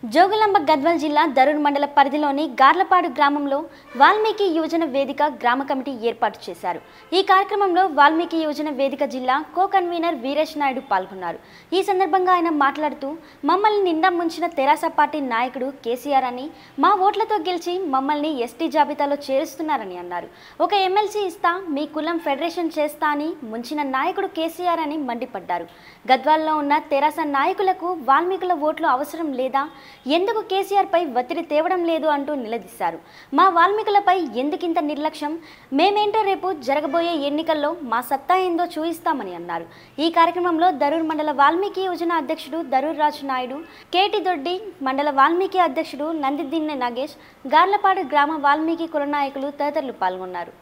జోగులాంబ గద్వాల్ జిల్లా దరూర్ మండల పరిధిలోని గార్లపాడు గ్రామంలో వాల్మీకి యువజన వేదిక గ్రామ కమిటీ ఏర్పాటు చేశారు ఈ కార్యక్రమంలో వాల్మీకి యువజన వేదిక జిల్లా కో కన్వీనర్ వీరేష్ నాయుడు పాల్గొన్నారు ఈ సందర్భంగా ఆయన మాట్లాడుతూ మమ్మల్ని నిండా ముంచిన తెరాస పార్టీ నాయకుడు కేసీఆర్ అని మా ఓట్లతో గెలిచి మమ్మల్ని ఎస్టీ జాబితాలో చేరుస్తున్నారని అన్నారు ఒక ఎమ్మెల్సీ ఇస్తా మీ కులం ఫెడరేషన్ చేస్తా అని ముంచిన నాయకుడు కేసీఆర్ అని మండిపడ్డారు గద్వాల్లో ఉన్న తెరాస నాయకులకు వాల్మీకుల ఓట్లు అవసరం లేదా ఎందుకు కేసీఆర్ పై ఒత్తిడి తేవడం లేదు అంటూ నిలదీశారు మా వాల్మీకులపై ఎందుకింత నిర్లక్ష్యం మేమేంటో రేపు జరగబోయే ఎన్నికల్లో మా సత్తా ఏందో చూయిస్తామని అన్నారు ఈ కార్యక్రమంలో దరూర్ మండల వాల్మీకి యువజన అధ్యక్షుడు దరూర్ రాజు నాయుడు కేటి దొడ్డి మండల వాల్మీకి అధ్యక్షుడు నందిదిన్నె నాగేష్ గార్లపాడు గ్రామ వాల్మీకి కుల నాయకులు తదితరులు పాల్గొన్నారు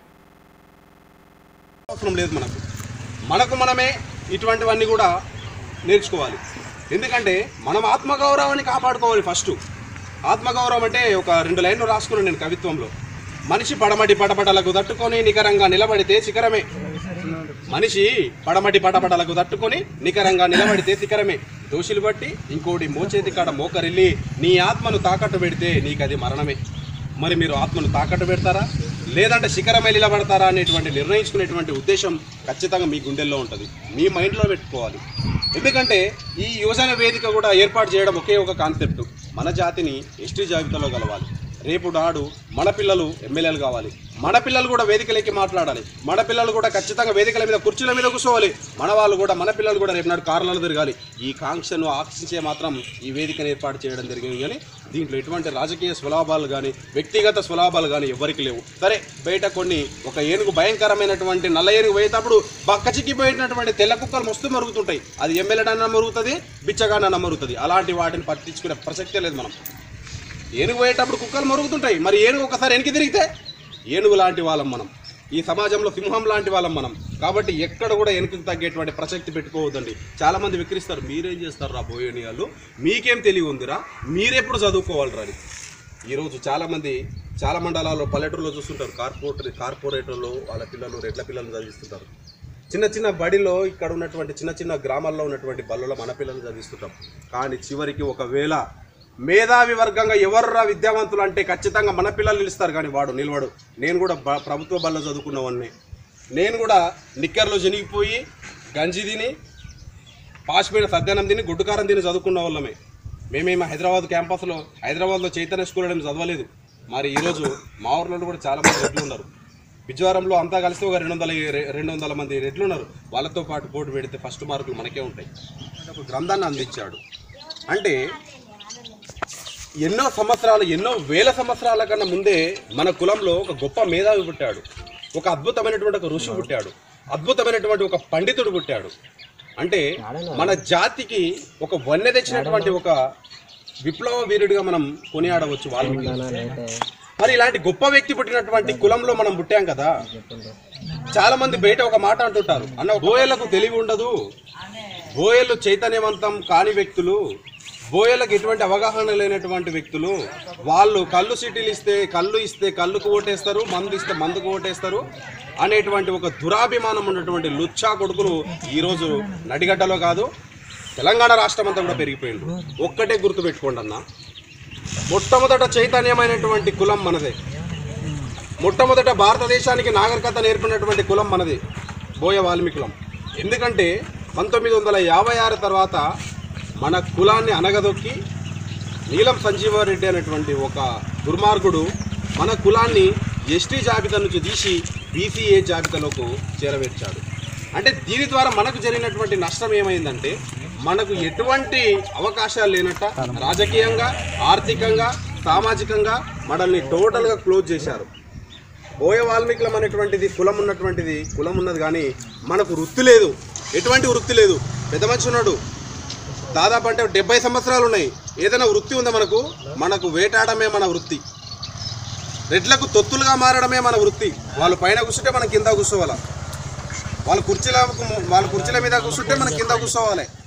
అవసరం లేదు మనకు మనకు మనమే ఇటువంటివన్నీ కూడా నేర్చుకోవాలి ఎందుకంటే మనం ఆత్మగౌరవాన్ని కాపాడుకోవాలి ఫస్ట్ ఆత్మగౌరవం అంటే ఒక రెండు లైన్లు రాసుకున్నాను నేను కవిత్వంలో మనిషి పడమటి పటపటలకు తట్టుకొని నికరంగా నిలబడితే శిఖరమే మనిషి పడమటి పటపటలకు తట్టుకొని నికరంగా నిలబడితే శిఖరమే దోషులు బట్టి ఇంకోటి మోచేతి కాడ మోకరిల్లి నీ ఆత్మను తాకట్టు పెడితే నీకు అది మరణమే మరి మీరు ఆత్మను తాకట్టు పెడతారా లేదంటే శిఖరమై నిలబడతారా అనేటువంటి నిర్ణయించుకునేటువంటి ఉద్దేశం ఖచ్చితంగా మీ గుండెల్లో ఉంటుంది మీ మైండ్లో పెట్టుకోవాలి ఎందుకంటే ఈ యువజన వేదిక కూడా ఏర్పాటు చేయడం ఒకే ఒక కాన్సెప్ట్ మన జాతిని ఎస్టీ జాబితాలో కలవాలి రేపు నాడు మన పిల్లలు ఎమ్మెల్యేలు కావాలి మన పిల్లలు కూడా వేదికలెక్కి మాట్లాడాలి మన పిల్లలు కూడా ఖచ్చితంగా వేదికల మీద కుర్చీల మీద కూర్చోవాలి మన వాళ్ళు కూడా మన పిల్లలు కూడా రేపు నాడు కార్లలో తిరగాలి ఈ కాంక్షను ఆశించే మాత్రం ఈ వేదికను ఏర్పాటు చేయడం జరిగింది కానీ దీంట్లో ఎటువంటి రాజకీయ స్వలాభాలు కానీ వ్యక్తిగత స్వలాభాలు కానీ ఎవరికి లేవు సరే బయట కొన్ని ఒక ఏనుగు భయంకరమైనటువంటి నల్ల ఏనుగు పోయేటప్పుడు బక్కచిక్కిపోయినటువంటి తెల్ల కుక్కలు మస్తు మరుగుతుంటాయి అది ఎమ్మెల్యేడన్నా మరుగుతుంది బిచ్చగానన్నా మరుగుతుంది అలాంటి వాటిని పట్టించుకునే ప్రసక్తే లేదు మనం ఏనుగు పోయేటప్పుడు కుక్కలు మరుగుతుంటాయి మరి ఏనుగు ఒకసారి వెనక్కి తిరిగితే ఏనుగు లాంటి వాళ్ళం మనం ఈ సమాజంలో సింహం లాంటి వాళ్ళం మనం కాబట్టి ఎక్కడ కూడా వెనక్కి తగ్గేటువంటి ప్రసక్తి పెట్టుకోవద్దండి చాలా మంది విక్రిస్తారు మీరేం చేస్తారు రా బోయేని వాళ్ళు మీకేం తెలివి ఉందిరా మీరెప్పుడు చదువుకోవాలి రా అని ఈరోజు చాలామంది చాలా మండలాల్లో పల్లెటూరులో చూస్తుంటారు కార్పొరేటర్ కార్పొరేటర్లు వాళ్ళ పిల్లలు రెడ్ల పిల్లలు చదివిస్తుంటారు చిన్న చిన్న బడిలో ఇక్కడ ఉన్నటువంటి చిన్న చిన్న గ్రామాల్లో ఉన్నటువంటి బళ్ళలో మన పిల్లలు చదివిస్తుంటాం కానీ చివరికి ఒకవేళ మేధావి వర్గంగా ఎవర్రా విద్యావంతులు అంటే ఖచ్చితంగా మన పిల్లలు నిలుస్తారు కానీ వాడు నిలవడు నేను కూడా బ- ప్రభుత్వ బళ్ళ చదువుకున్నవాడిని నేను కూడా నిక్కర్లో జనిగిపోయి గంజి తిని పాసిపోయిన సద్యానం తిని గుడ్డుకారం తిని చదువుకున్న వాళ్ళమే మేమేమో హైదరాబాద్ క్యాంపస్లో హైదరాబాద్లో చైతన్య స్కూల్ అని చదవలేదు మరి ఈరోజు మా ఊర్లో కూడా చాలా మంది రెడ్లు ఉన్నారు విజయవారంలో అంతా కలిసి ఒక రెండు వందల రెండు వందల మంది రెడ్లు ఉన్నారు వాళ్ళతో పాటు పోటీ పెడితే ఫస్ట్ మార్కులు మనకే ఉంటాయి ఒక గ్రంథాన్ని అందించాడు అంటే ఎన్నో సంవత్సరాలు ఎన్నో వేల సంవత్సరాల కన్నా ముందే మన కులంలో ఒక గొప్ప మేధావి పుట్టాడు ఒక అద్భుతమైనటువంటి ఒక ఋషి పుట్టాడు అద్భుతమైనటువంటి ఒక పండితుడు పుట్టాడు అంటే మన జాతికి ఒక వన్నె తెచ్చినటువంటి ఒక విప్లవ వీరుడిగా మనం కొనియాడవచ్చు వాల్మీకి మరి ఇలాంటి గొప్ప వ్యక్తి పుట్టినటువంటి కులంలో మనం పుట్టాం కదా చాలా మంది బయట ఒక మాట అంటుంటారు అన్న బోయలకు తెలివి ఉండదు బోయలు చైతన్యవంతం కాని వ్యక్తులు బోయలకు ఎటువంటి అవగాహన లేనటువంటి వ్యక్తులు వాళ్ళు కళ్ళు సీటీలు ఇస్తే కళ్ళు ఇస్తే కళ్ళుకు ఓటేస్తారు మందు ఇస్తే మందుకు ఓటేస్తారు అనేటువంటి ఒక దురాభిమానం ఉన్నటువంటి లుచ్చా కొడుకులు ఈరోజు నడిగడ్డలో కాదు తెలంగాణ రాష్ట్రం అంతా కూడా పెరిగిపోయింది ఒక్కటే గుర్తుపెట్టుకోండి అన్న మొట్టమొదట చైతన్యమైనటువంటి కులం మనదే మొట్టమొదట భారతదేశానికి నాగరికత నేర్పినటువంటి కులం మనది బోయ వాల్మీకులం ఎందుకంటే పంతొమ్మిది వందల యాభై ఆరు తర్వాత మన కులాన్ని అనగదొక్కి నీలం సంజీవారెడ్డి అనేటువంటి ఒక దుర్మార్గుడు మన కులాన్ని ఎస్టీ జాబితా నుంచి తీసి బీసీఏ జాబితాలోకి చేరవేర్చాడు అంటే దీని ద్వారా మనకు జరిగినటువంటి నష్టం ఏమైందంటే మనకు ఎటువంటి అవకాశాలు లేనట్ట రాజకీయంగా ఆర్థికంగా సామాజికంగా మనల్ని టోటల్గా క్లోజ్ చేశారు బోయ వాల్మీకులం అనేటువంటిది కులం ఉన్నటువంటిది కులం ఉన్నది కానీ మనకు వృత్తి లేదు ఎటువంటి వృత్తి లేదు పెద్ద మనిషి ఉన్నాడు దాదాపు అంటే డెబ్బై సంవత్సరాలు ఉన్నాయి ఏదైనా వృత్తి ఉందా మనకు మనకు వేటాడమే మన వృత్తి రెడ్లకు తొత్తులుగా మారడమే మన వృత్తి వాళ్ళు పైన కూర్చుంటే మనం కింద కూర్చోవాలి వాళ్ళ కుర్చీల వాళ్ళ కుర్చీల మీద కూర్చుంటే మనం కింద కూర్చోవాలి